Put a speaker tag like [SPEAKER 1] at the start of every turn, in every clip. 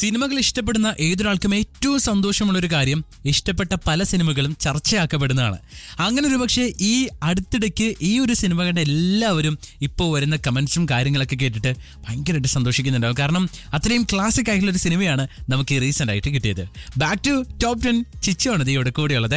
[SPEAKER 1] സിനിമകൾ ഇഷ്ടപ്പെടുന്ന ഏതൊരാൾക്കും ഏറ്റവും സന്തോഷമുള്ള ഒരു കാര്യം ഇഷ്ടപ്പെട്ട പല സിനിമകളും ചർച്ചയാക്കപ്പെടുന്നതാണ് അങ്ങനെ ഒരു പക്ഷേ ഈ അടുത്തിടയ്ക്ക് ഈ ഒരു സിനിമ കണ്ട എല്ലാവരും ഇപ്പോൾ വരുന്ന കമന്റ്സും കാര്യങ്ങളൊക്കെ കേട്ടിട്ട് ഭയങ്കരമായിട്ട് സന്തോഷിക്കുന്നുണ്ടാവും കാരണം അത്രയും ക്ലാസിക് ആയിട്ടുള്ള ഒരു സിനിമയാണ് നമുക്ക് ഈ റീസെന്റ് ആയിട്ട് കിട്ടിയത് ബാക്ക് ടു ടോപ്പ് ടെൻ ചിച്ചുവാണ് ഇതിയുടെ കൂടെയുള്ളത്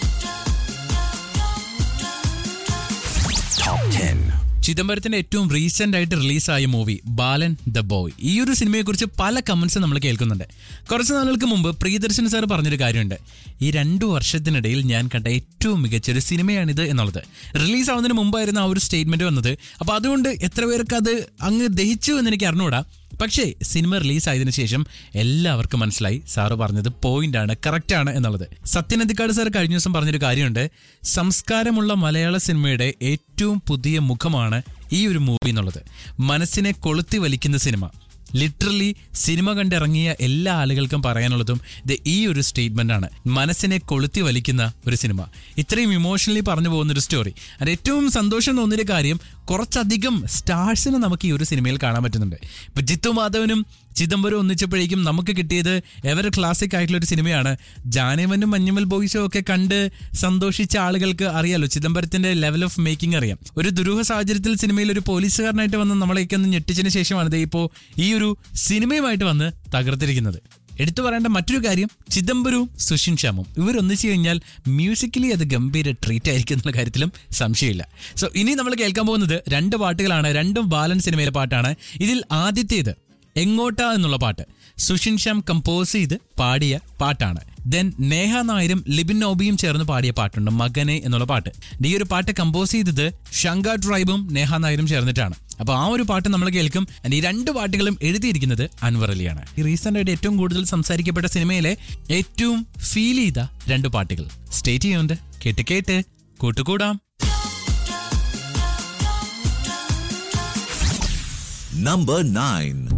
[SPEAKER 1] ചിദംബരത്തിന്റെ ഏറ്റവും റീസെന്റ് ആയിട്ട് റിലീസായ മൂവി ബാലൻ ദ ബോയ് ഈ ഒരു സിനിമയെക്കുറിച്ച് പല കമന്റ്സ് നമ്മൾ കേൾക്കുന്നുണ്ട് കുറച്ച് നാളുകൾക്ക് മുമ്പ് പ്രിയദർശൻ സാർ പറഞ്ഞൊരു കാര്യമുണ്ട് ഈ രണ്ടു വർഷത്തിനിടയിൽ ഞാൻ കണ്ട ഏറ്റവും മികച്ചൊരു സിനിമയാണിത് എന്നുള്ളത് റിലീസ് ആവുന്നതിന് മുമ്പായിരുന്നു ആ ഒരു സ്റ്റേറ്റ്മെന്റ് വന്നത് അപ്പൊ അതുകൊണ്ട് എത്ര പേർക്ക് അത് അങ്ങ് ദഹിച്ചു എന്ന് എനിക്ക് അറിഞ്ഞുകൂടാ പക്ഷേ സിനിമ റിലീസ് ആയതിനു ശേഷം എല്ലാവർക്കും മനസ്സിലായി സാറ് പറഞ്ഞത് പോയിന്റ് ആണ് കറക്റ്റ് ആണ് എന്നുള്ളത് സത്യനന്ദിക്കാട് സാർ കഴിഞ്ഞ ദിവസം പറഞ്ഞൊരു കാര്യമുണ്ട് സംസ്കാരമുള്ള മലയാള സിനിമയുടെ ഏറ്റവും പുതിയ മുഖമാണ് ഈ ഒരു മൂവി എന്നുള്ളത് മനസ്സിനെ കൊളുത്തി വലിക്കുന്ന സിനിമ ലിറ്ററലി സിനിമ കണ്ടിറങ്ങിയ എല്ലാ ആളുകൾക്കും പറയാനുള്ളതും ഇത് ഈ ഒരു സ്റ്റേറ്റ്മെന്റ് ആണ് മനസ്സിനെ കൊളുത്തി വലിക്കുന്ന ഒരു സിനിമ ഇത്രയും ഇമോഷണലി പറഞ്ഞു പോകുന്ന ഒരു സ്റ്റോറി അത് ഏറ്റവും സന്തോഷം തോന്നിയൊരു കാര്യം കുറച്ചധികം സ്റ്റാർസിനെ നമുക്ക് ഈ ഒരു സിനിമയിൽ കാണാൻ പറ്റുന്നുണ്ട് ഇപ്പൊ ജിത്തു മാധവനും ചിദംബരം ഒന്നിച്ചപ്പോഴേക്കും നമുക്ക് കിട്ടിയത് എവർ ക്ലാസിക് ആയിട്ടുള്ള ഒരു സിനിമയാണ് ജാനവനും മഞ്ഞുമൽ ബോയ്സും ഒക്കെ കണ്ട് സന്തോഷിച്ച ആളുകൾക്ക് അറിയാലോ ചിദംബരത്തിന്റെ ലെവൽ ഓഫ് മേക്കിംഗ് അറിയാം ഒരു ദുരൂഹ സാഹചര്യത്തിൽ സിനിമയിൽ ഒരു പോലീസുകാരനായിട്ട് വന്ന് നമ്മളെയൊക്കെ ഒന്ന് ഞെട്ടിച്ചതിന് ശേഷമാണ് ദേ ഇപ്പോൾ ഈ ഒരു സിനിമയുമായിട്ട് വന്ന് തകർത്തിരിക്കുന്നത് എടുത്തു പറയേണ്ട മറ്റൊരു കാര്യം ചിദംബരവും സുഷിൻ ശ്യാമും ഇവരൊന്നിച്ചു കഴിഞ്ഞാൽ മ്യൂസിക്കലി അത് ഗംഭീര ട്രീറ്റ് ആയിരിക്കും എന്നുള്ള കാര്യത്തിലും സംശയമില്ല സോ ഇനി നമ്മൾ കേൾക്കാൻ പോകുന്നത് രണ്ട് പാട്ടുകളാണ് രണ്ടും ബാലൻ സിനിമയിലെ പാട്ടാണ് ഇതിൽ ആദ്യത്തേത് എങ്ങോട്ടാ എന്നുള്ള പാട്ട് സുഷിൻ ശ്യാം കമ്പോസ് ചെയ്ത് പാടിയ പാട്ടാണ് ദെൻ നേഹ നായരും ലിബിൻ നോബിയും ചേർന്ന് പാടിയ പാട്ടുണ്ട് മകനെ എന്നുള്ള പാട്ട് ഈ ഒരു പാട്ട് കമ്പോസ് ചെയ്തത് ശങ്ക ട്രൈബും നേഹ നായരും ചേർന്നിട്ടാണ് അപ്പൊ ആ ഒരു പാട്ട് നമ്മൾ കേൾക്കും And ഈ രണ്ട് പാട്ടുകളും എഴുതിയിരിക്കുന്നത് അൻവർ അലിയാണ് ഈ റീസെന്റ് ആയിട്ട് ഏറ്റവും കൂടുതൽ സംസാരിക്കപ്പെട്ട സിനിമയിലെ ഏറ്റവും ഫീൽ ചെയ്ത രണ്ട് പാട്ടുകൾ സ്റ്റേറ്റ് ചെയ്യുന്നുണ്ട് കേട്ട് കേട്ട് കൂട്ടുകൂടാം
[SPEAKER 2] Number 9.